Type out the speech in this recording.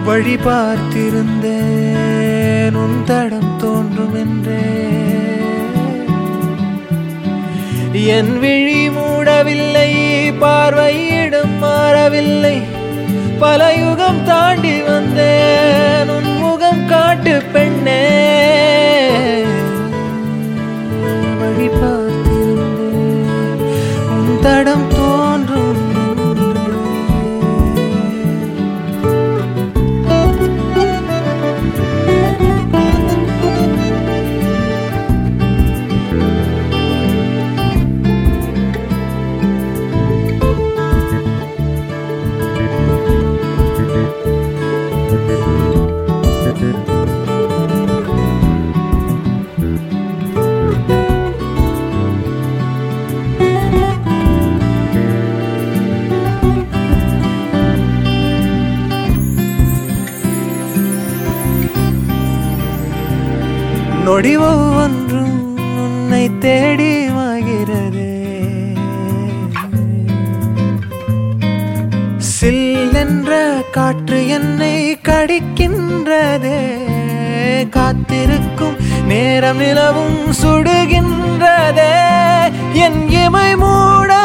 வழி பார்த்திருந்தேன் உன் தடம் தோன்றும் என்றே என் விழி மூடவில்லை பார்வையிடம் மாறவில்லை பல யுகம் தாண்டி வந்தேன் உன் முகம் காட்டு பெண்ணே வழி பார்த்திருந்தேன் உன் தடம் தோன்றும் என்றே. நொடி ஒவ்வொன்றும் உன்னை தேடி மாகிறதே சில்லென்ற காற்று என்னை கடிக்கின்றதே காத்திருக்கும் நேரம் நிலவும் சுடுகின்றதே என் இமை மூட